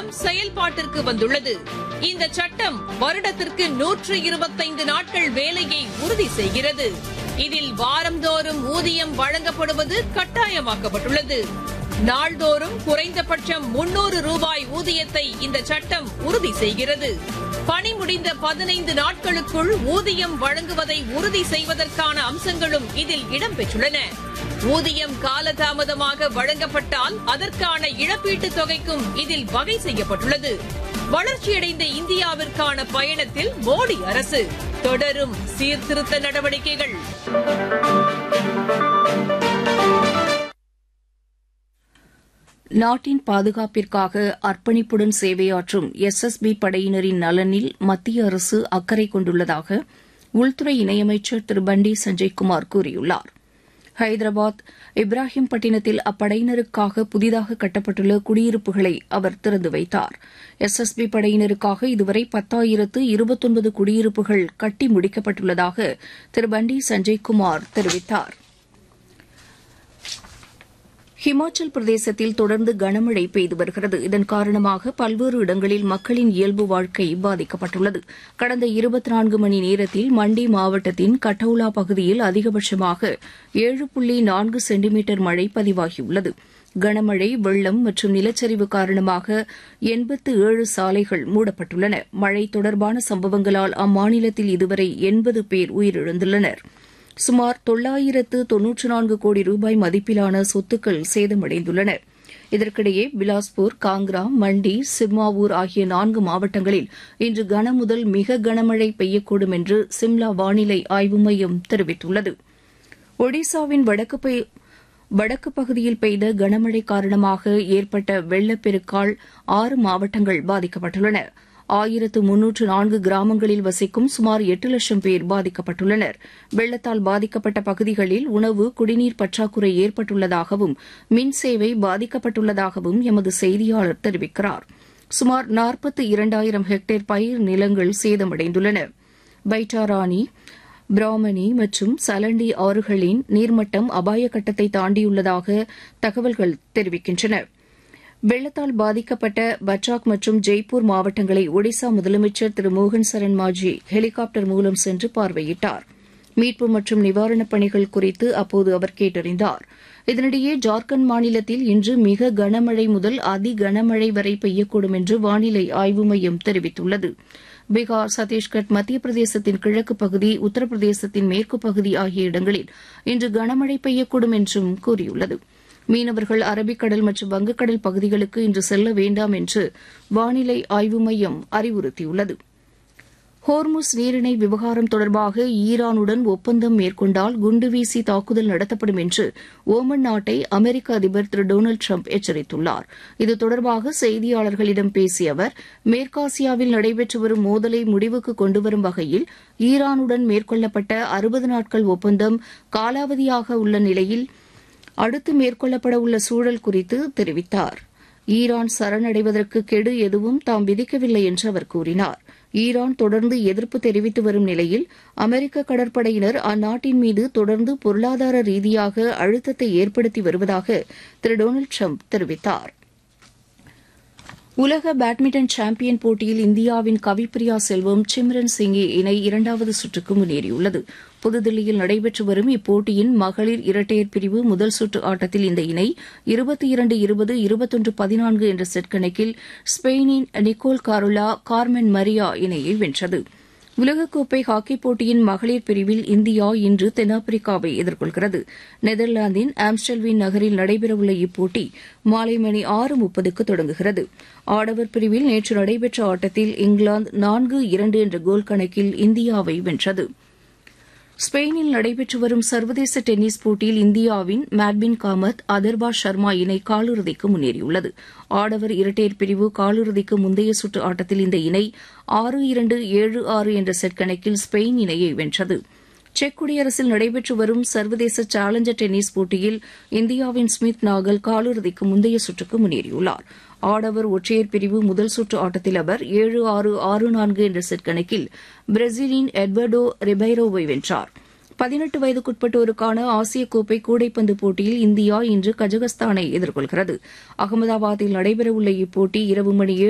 செயல்பாட்டிற்கு வந்துள்ளது இந்த சட்டம் வருடத்திற்கு நூற்று இருபத்தைந்து நாட்கள் வேலையை உறுதி செய்கிறது இதில் வாரந்தோறும் ஊதியம் வழங்கப்படுவது கட்டாயமாக்கப்பட்டுள்ளது நாள்தோறும் குறைந்தபட்சம் முன்னூறு ரூபாய் ஊதியத்தை இந்த சட்டம் உறுதி செய்கிறது பணி முடிந்த பதினைந்து நாட்களுக்குள் ஊதியம் வழங்குவதை உறுதி செய்வதற்கான அம்சங்களும் இதில் இடம்பெற்றுள்ளன ஊதியம் காலதாமதமாக வழங்கப்பட்டால் அதற்கான இழப்பீட்டுத் தொகைக்கும் இதில் வகை செய்யப்பட்டுள்ளது வளர்ச்சியடைந்த இந்தியாவிற்கான பயணத்தில் மோடி அரசு தொடரும் சீர்திருத்த நடவடிக்கைகள் நாட்டின் பாதுகாப்பிற்காக அர்ப்பணிப்புடன் சேவையாற்றும் எஸ் எஸ் பி படையினரின் நலனில் மத்திய அரசு அக்கறை கொண்டுள்ளதாக உள்துறை இணையமைச்சர் திரு பண்டி சஞ்சய்குமார் கூறியுள்ளார் ஹைதராபாத் இப்ராஹிம்பட்டினத்தில் அப்படையினருக்காக புதிதாக கட்டப்பட்டுள்ள குடியிருப்புகளை அவர் திறந்து வைத்தார் எஸ் எஸ் பி படையினருக்காக இதுவரை பத்தாயிரத்து இருபத்தொன்பது குடியிருப்புகள் கட்டி முடிக்கப்பட்டுள்ளதாக திரு பண்டி சஞ்சய்குமார் தெரிவித்தார் ஹிமாச்சல் பிரதேசத்தில் தொடர்ந்து கனமழை பெய்து வருகிறது இதன் காரணமாக பல்வேறு இடங்களில் மக்களின் இயல்பு வாழ்க்கை பாதிக்கப்பட்டுள்ளது கடந்த இருபத்தி நான்கு மணி நேரத்தில் மண்டி மாவட்டத்தின் கட்டவுலா பகுதியில் அதிகபட்சமாக ஏழு புள்ளி நான்கு சென்டிமீட்டர் மழை பதிவாகியுள்ளது கனமழை வெள்ளம் மற்றும் நிலச்சரிவு காரணமாக எண்பத்து ஏழு சாலைகள் மூடப்பட்டுள்ளன மழை தொடர்பான சம்பவங்களால் அம்மாநிலத்தில் இதுவரை எண்பது பேர் உயிரிழந்துள்ளனா் சுமார் தொள்ளாயிரத்து தொன்னூற்று நான்கு கோடி ரூபாய் மதிப்பிலான சொத்துக்கள் சேதமடைந்துள்ளன இதற்கிடையே பிலாஸ்பூர் காங்க்ரா மண்டி சிர்மாவூர் ஆகிய நான்கு மாவட்டங்களில் இன்று கனமுதல் மிக கனமழை பெய்யக்கூடும் என்று சிம்லா வானிலை ஆய்வு மையம் தெரிவித்துள்ளது ஒடிசாவின் வடக்கு வடக்கு பகுதியில் பெய்த கனமழை காரணமாக ஏற்பட்ட வெள்ளப்பெருக்கால் ஆறு மாவட்டங்கள் பாதிக்கப்பட்டுள்ளன ஆயிரத்து முன்னூற்று நான்கு கிராமங்களில் வசிக்கும் சுமார் எட்டு லட்சம் பேர் பாதிக்கப்பட்டுள்ளனர் வெள்ளத்தால் பாதிக்கப்பட்ட பகுதிகளில் உணவு குடிநீர் பற்றாக்குறை ஏற்பட்டுள்ளதாகவும் மின் சேவை பாதிக்கப்பட்டுள்ளதாகவும் எமது செய்தியாளர் தெரிவிக்கிறார் சுமார் நாற்பத்து இரண்டாயிரம் ஹெக்டேர் பயிர் நிலங்கள் சேதமடைந்துள்ளன பைட்டாராணி பிராமணி மற்றும் சலண்டி ஆறுகளின் நீர்மட்டம் அபாய கட்டத்தை தாண்டியுள்ளதாக தகவல்கள் தெரிவிக்கின்றன வெள்ளத்தால் பாதிக்கப்பட்ட பட்ராக் மற்றும் ஜெய்ப்பூர் மாவட்டங்களை ஒடிசா முதலமைச்சர் திரு மோகன் சரண் மாஜி ஹெலிகாப்டர் மூலம் சென்று பார்வையிட்டார் மீட்பு மற்றும் நிவாரணப் பணிகள் குறித்து அப்போது அவர் கேட்டறிந்தார் இதனிடையே ஜார்க்கண்ட் மாநிலத்தில் இன்று மிக கனமழை முதல் அதி கனமழை வரை பெய்யக்கூடும் என்று வானிலை ஆய்வு மையம் தெரிவித்துள்ளது பீகார் சத்தீஸ்கர் மத்திய பிரதேசத்தின் கிழக்கு பகுதி உத்தரப்பிரதேசத்தின் மேற்கு பகுதி ஆகிய இடங்களில் இன்று கனமழை பெய்யக்கூடும் என்றும் கூறியுள்ளது மீனவர்கள் அரபிக்கடல் மற்றும் வங்கக்கடல் பகுதிகளுக்கு இன்று செல்ல வேண்டாம் என்று வானிலை ஆய்வு மையம் அறிவுறுத்தியுள்ளது ஹோர்முஸ் நீரிணை விவகாரம் தொடர்பாக ஈரானுடன் ஒப்பந்தம் மேற்கொண்டால் குண்டுவீசி தாக்குதல் நடத்தப்படும் என்று ஓமன் நாட்டை அமெரிக்க அதிபர் திரு டொனால்டு ட்ரம்ப் எச்சரித்துள்ளார் இது தொடர்பாக செய்தியாளர்களிடம் பேசிய அவர் மேற்காசியாவில் நடைபெற்று வரும் மோதலை முடிவுக்கு கொண்டுவரும் வகையில் ஈரானுடன் மேற்கொள்ளப்பட்ட அறுபது நாட்கள் ஒப்பந்தம் காலாவதியாக உள்ள நிலையில் அடுத்து மேற்கொள்ளப்பட உள்ள சூழல் குறித்து தெரிவித்தார் ஈரான் சரணடைவதற்கு கெடு எதுவும் தாம் விதிக்கவில்லை என்று அவர் கூறினார் ஈரான் தொடர்ந்து எதிர்ப்பு தெரிவித்து வரும் நிலையில் அமெரிக்க கடற்படையினர் அந்நாட்டின் மீது தொடர்ந்து பொருளாதார ரீதியாக அழுத்தத்தை ஏற்படுத்தி வருவதாக திரு டொனால்டு ட்ரம்ப் தெரிவித்தார் உலக பேட்மிண்டன் சாம்பியன் போட்டியில் இந்தியாவின் கவிப்பிரியா செல்வம் சிம்ரன் சிங்கி இணை இரண்டாவது சுற்றுக்கு முன்னேறியுள்ளது புதுதில்லியில் நடைபெற்று வரும் இப்போட்டியின் மகளிர் இரட்டையர் பிரிவு முதல் சுற்று ஆட்டத்தில் இந்த இணை இருபத்தி இரண்டு இருபது இருபத்தொன்று பதினான்கு என்ற செட் கணக்கில் ஸ்பெயினின் நிக்கோல் காருலா கார்மென் மரியா இணையை வென்றது உலகக்கோப்பை ஹாக்கிப் போட்டியின் மகளிர் பிரிவில் இந்தியா இன்று தென்னாப்பிரிக்காவை எதிர்கொள்கிறது நெதர்லாந்தின் ஆம்ஸ்டல்வின் நகரில் நடைபெறவுள்ள இப்போட்டி மாலை மணி ஆறு முப்பதுக்கு தொடங்குகிறது ஆடவர் பிரிவில் நேற்று நடைபெற்ற ஆட்டத்தில் இங்கிலாந்து நான்கு இரண்டு என்ற கோல் கணக்கில் இந்தியாவை வென்றது ஸ்பெயினில் நடைபெற்று வரும் சர்வதேச டென்னிஸ் போட்டியில் இந்தியாவின் மேட்பின் காமத் அதர்வா சர்மா இணை காலிறுதிக்கு முன்னேறியுள்ளது ஆடவர் இரட்டையர் பிரிவு காலிறுதிக்கு முந்தைய சுற்று ஆட்டத்தில் இந்த இணை ஆறு இரண்டு ஏழு ஆறு என்ற செட் கணக்கில் ஸ்பெயின் இணையை வென்றது செக் குடியரசில் நடைபெற்று வரும் சர்வதேச சேலஞ்சர் டென்னிஸ் போட்டியில் இந்தியாவின் ஸ்மித் நாகல் காலிறுதிக்கு முந்தைய சுற்றுக்கு முன்னேறியுள்ளார் ஆடவர் ஒற்றையர் பிரிவு முதல் சுற்று ஆட்டத்தில் அவர் ஏழு ஆறு ஆறு நான்கு என்ற செட் கணக்கில் பிரேசிலின் எட்வர்டோ ரிபைரோவை வென்றார் பதினெட்டு வயதுக்குட்பட்டோருக்கான ஆசிய கோப்பை கூடைப்பந்து போட்டியில் இந்தியா இன்று கஜகஸ்தானை எதிர்கொள்கிறது அகமதாபாத்தில் நடைபெறவுள்ள இப்போட்டி இரவு மணி